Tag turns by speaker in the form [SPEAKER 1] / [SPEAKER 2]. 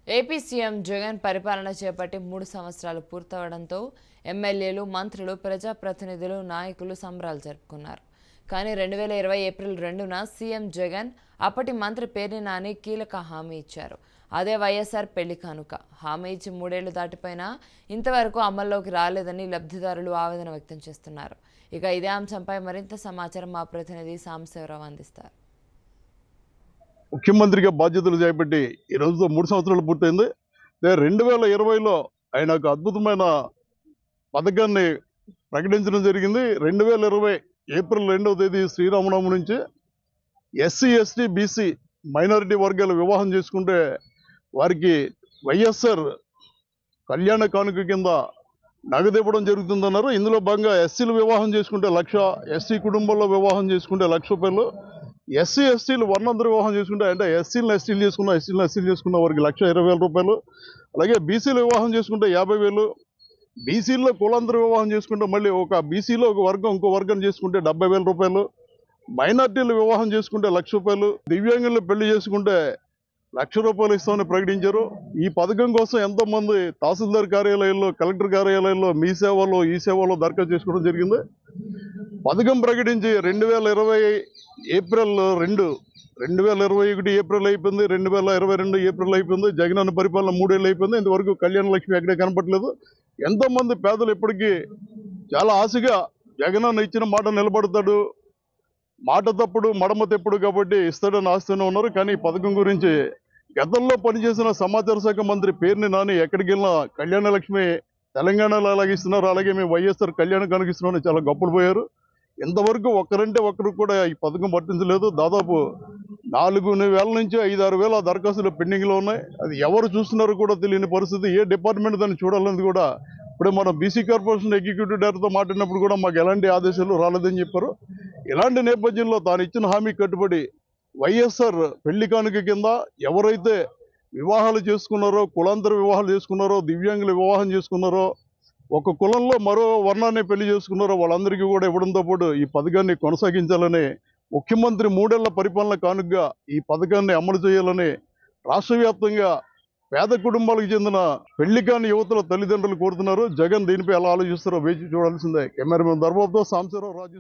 [SPEAKER 1] AP CM Jagan పరిపాలన చేపట్టి మూడు సంవత్సరాలు పూర్తవడంతో ఎమ్మెల్యేలు మంత్రులు ప్రజాప్రతినిధులు నాయకులు సంబరాలు జరుపుకున్నారు కానీ రెండు వేల ఇరవై ఏప్రిల్ రెండున సీఎం జగన్ అప్పటి మంత్రి పేర్ని నాని కీలక హామీ ఇచ్చారు అదే వైఎస్ఆర్ పెళ్లి కానుక హామీ ఇచ్చి మూడేళ్లు దాటిపోయినా ఇంతవరకు అమల్లోకి రాలేదని లబ్ధిదారులు ఆవేదన వ్యక్తం చేస్తున్నారు ఇక ఇదే అంశంపై మరింత సమాచారం మా ప్రతినిధి సాంబశివరావు అందిస్తారు
[SPEAKER 2] ముఖ్యమంత్రిగా బాధ్యతలు చేపట్టి ఈ రోజుతో మూడు సంవత్సరాలు పూర్తయింది అదే రెండు వేల ఇరవైలో ఆయన ఒక అద్భుతమైన పథకాన్ని ప్రకటించడం జరిగింది రెండు వేల ఇరవై ఏప్రిల్ రెండవ తేదీ శ్రీరామనవమి నుంచి ఎస్సీ ఎస్టీ బీసీ మైనారిటీ వర్గాలు వివాహం చేసుకుంటే వారికి వైఎస్ఆర్ కళ్యాణ కానుక కింద నగదు ఇవ్వడం జరుగుతుందన్నారు ఇందులో భాగంగా ఎస్సీలు వివాహం చేసుకుంటే లక్ష ఎస్సీ కుటుంబంలో వివాహం చేసుకుంటే లక్ష రూపాయలు ఎస్సీ ఎస్టీలు వర్ణంతర వివాహం చేసుకుంటే అంటే ఎస్సీలను ఎస్టీలు చేసుకున్న ఎస్సీలను ఎస్సీలు చేసుకున్న వారికి లక్ష ఇరవై వేల రూపాయలు అలాగే బీసీలు వివాహం చేసుకుంటే యాభై వేలు బీసీల్లో కులాంతర వివాహం చేసుకుంటే మళ్ళీ ఒక బీసీలో ఒక వర్గం ఇంకో వర్గం చేసుకుంటే డెబ్బై వేల రూపాయలు మైనార్టీలు వివాహం చేసుకుంటే లక్ష రూపాయలు దివ్యాంగులు పెళ్లి చేసుకుంటే లక్ష రూపాయలు ఇస్తామని ప్రకటించారు ఈ పథకం కోసం ఎంతో మంది తహసీల్దార్ కార్యాలయాల్లో కలెక్టర్ కార్యాలయాల్లో మీ సేవలో ఈ సేవలో దరఖాస్తు చేసుకోవడం జరిగింది పథకం ప్రకటించి రెండు వేల ఇరవై ఏప్రిల్ రెండు రెండు వేల ఇరవై ఒకటి ఏప్రిల్ అయిపోయింది రెండు వేల ఇరవై రెండు ఏప్రిల్ అయిపోయింది జగనన్న పరిపాలన మూడేళ్ళు అయిపోయింది ఇంతవరకు కళ్యాణ లక్ష్మి ఎక్కడే కనపట్లేదు ఎంతో మంది పేదలు ఇప్పటికీ చాలా ఆశగా జగనన్న ఇచ్చిన మాట నిలబడతాడు మాట తప్పుడు మడమ తెప్పుడు కాబట్టి ఇస్తాడని ఆస్తూనే ఉన్నారు కానీ ఈ పథకం గురించి గతంలో పనిచేసిన సమాచార శాఖ మంత్రి పేరుని నాని ఎక్కడికి వెళ్ళినా కళ్యాణ లక్ష్మి తెలంగాణలో అలాగే ఇస్తున్నారు అలాగే మేము వైఎస్ఆర్ కళ్యాణ కనిపిస్తున్నామని చాలా గొప్పలు పోయారు ఇంతవరకు ఒక్కరంటే ఒక్కరు కూడా ఈ పథకం పట్టించలేదు దాదాపు నాలుగు వేల నుంచి ఐదు ఆరు వేల దరఖాస్తులు పెండింగ్లో ఉన్నాయి అది ఎవరు చూస్తున్నారో కూడా తెలియని పరిస్థితి ఏ డిపార్ట్మెంట్ దాన్ని చూడాలని కూడా ఇప్పుడే మనం బీసీ కార్పొరేషన్ ఎగ్జిక్యూటివ్ డైరెక్టర్తో మాట్లాడినప్పుడు కూడా మాకు ఎలాంటి ఆదేశాలు రాలేదని చెప్పారు ఇలాంటి నేపథ్యంలో తాను ఇచ్చిన హామీ కట్టుబడి వైఎస్ఆర్ పెళ్లి కానుక కింద ఎవరైతే వివాహాలు చేసుకున్నారో కులాంతర వివాహాలు చేసుకున్నారో దివ్యాంగులు వివాహం చేసుకున్నారో ఒక కులంలో మరో వర్ణాన్ని పెళ్లి చేసుకున్నారో వాళ్ళందరికీ కూడా ఇవ్వడంతో పాటు ఈ పథకాన్ని కొనసాగించాలని ముఖ్యమంత్రి మూడేళ్ల పరిపాలన కానుకగా ఈ పథకాన్ని అమలు చేయాలని రాష్ట్ర వ్యాప్తంగా పేద కుటుంబాలకు చెందిన పెళ్లి కాని యువతుల తల్లిదండ్రులు కోరుతున్నారు జగన్ దీనిపై ఎలా ఆలోచిస్తారో వేచి చూడాల్సిందే కెమెరామెన్ ధర్మతో సాంశరావు రాజు